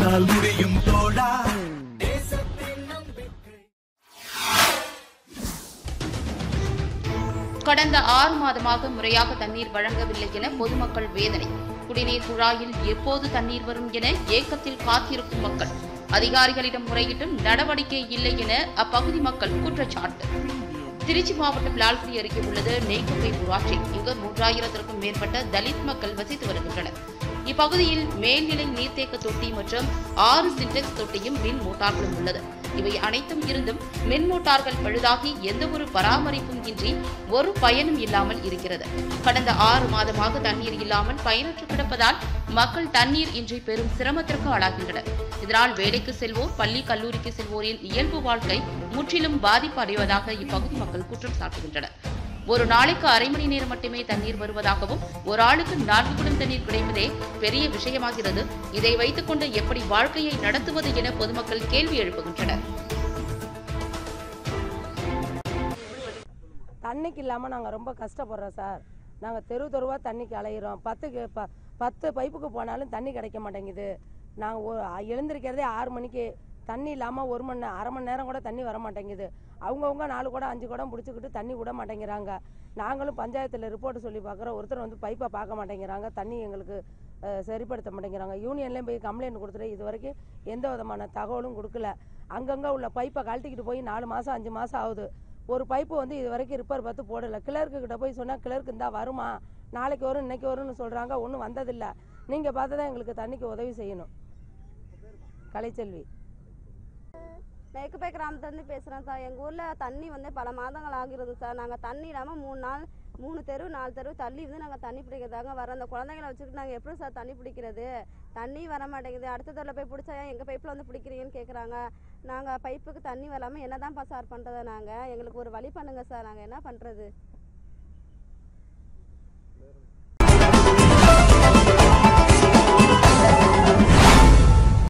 உன்னால் முடியும் தோழா கடந்த ஆறு மாதமாக முறையாக தண்ணீர் வழங்கவில்லை என பொதுமக்கள் வேதனை குடிநீர் குழாயில் எப்போது தண்ணீர் வரும் என ஏக்கத்தில் காத்திருக்கும் மக்கள் அதிகாரிகளிடம் முறையிட்டும் நடவடிக்கை இல்லை என அப்பகுதி மக்கள் குற்றச்சாட்டு திருச்சி மாவட்டம் லால்குடி அருகே உள்ளது நெய்க்குப்பை ஊராட்சி இங்கு மூன்றாயிரத்திற்கும் மேற்பட்ட தலித் மக்கள் வசித்து வருகின்றனர் இப்பகுதியில் மேல்நிலை நீர்த்தேக்க தொட்டி மற்றும் ஆறு சின்டெக்ஸ் தொட்டியும் மின் மோட்டார்களும் உள்ளது இவை அனைத்தும் இருந்தும் மின் மோட்டார்கள் பழுதாகி எந்த ஒரு பராமரிப்பும் இன்றி ஒரு பயனும் இல்லாமல் இருக்கிறது கடந்த ஆறு மாதமாக தண்ணீர் இல்லாமல் பயனற்று கிடப்பதால் மக்கள் தண்ணீர் இன்றி பெரும் சிரமத்திற்கு ஆளாகின்றனர் இதனால் வேலைக்கு செல்வோர் பள்ளி கல்லூரிக்கு செல்வோரின் இயல்பு வாழ்க்கை முற்றிலும் பாதிப்பு அடைவதாக இப்பகுதி மக்கள் குற்றம் சாட்டுகின்றனர் ஒரு நாளைக்கு அரை மணி நேரம் மட்டுமே தண்ணீர் வருவதாகவும் ஒரு ஆளுக்கு நான்கு குடம் தண்ணீர் கிடைப்பதே பெரிய விஷயமாகிறது இதை வைத்துக்கொண்டு எப்படி வாழ்க்கையை நடத்துவது என பொதுமக்கள் கேள்வி எழுப்புகின்றனர் தண்ணிக்கு இல்லாமல் நாங்கள் ரொம்ப கஷ்டப்படுறோம் சார் நாங்கள் தெரு தெருவாக தண்ணிக்கு அலையிறோம் பத்துக்கு ப பத்து பைப்புக்கு போனாலும் தண்ணி கிடைக்க மாட்டேங்குது நாங்கள் எழுந்திருக்கிறதே ஆறு மணிக்கு தண்ணி இல்லாமல் ஒரு மணி நே- அரை மணி நேரம் கூட தண்ணி வர மாட்டேங்குது அவங்கவுங்க நாலு குடம் அஞ்சு குடம் பிடிச்சிக்கிட்டு தண்ணி விட மாட்டேங்கிறாங்க நாங்களும் பஞ்சாயத்தில் ரிப்போர்ட் சொல்லி பார்க்குறோம் ஒருத்தர் வந்து பைப்பை பார்க்க மாட்டேங்கிறாங்க தண்ணி எங்களுக்கு அஹ், சரிப்படுத்த மாட்டேங்கிறாங்க யூனியன்லேயும் போய் கம்ப்ளைண்ட் கொடுத்துட்டு இது வரைக்கும் எந்த விதமான தகவலும் கொடுக்கல அங்கங்கே உள்ள பைப்பை கழட்டிக்கிட்டு போய் நாலு மாதம் அஞ்சு மாதம் ஆகுது ஒரு பைப்பு வந்து இது வரைக்கும் ரிப்பேர் பார்த்து போடலை கிளர்க்கு கிட்ட போய் சொன்னால் கிளர்க்கு இருந்தால் வருமா நாளைக்கு வரும் இன்னைக்கு வரும்னு சொல்கிறாங்க ஒன்றும் வந்ததில்லை நீங்கள் பார்த்து தான் எங்களுக்கு தண்ணிக்கு உதவி செய்யணும் கலைச்செல்வி மேக்கப்பை கிராமத்துலேருந்து பேசுகிறேன் சார் எங்கள் ஊரில் தண்ணி வந்து பல மாதங்கள் ஆகிறது சார் நாங்கள் தண்ணி இல்லாமல் மூணு நாள் மூணு தெரு நாலு தெரு தள்ளி வந்து நாங்கள் தண்ணி பிடிக்கிறதாங்க வர அந்த குழந்தைங்கள வச்சுக்கிட்டு நாங்கள் எப்படி சார் தண்ணி பிடிக்கிறது தண்ணி வர மாட்டேங்குது அடுத்த தெருவில் போய் பிடிச்சா ஏன் எங்கள் பைப்பில் வந்து பிடிக்கிறீங்கன்னு கேட்குறாங்க நாங்கள் பைப்புக்கு தண்ணி வராமல் என்ன தான் சார் பண்ணுறது நாங்கள் எங்களுக்கு ஒரு வழி பண்ணுங்கள் சார் நாங்கள் என்ன பண்ணுறது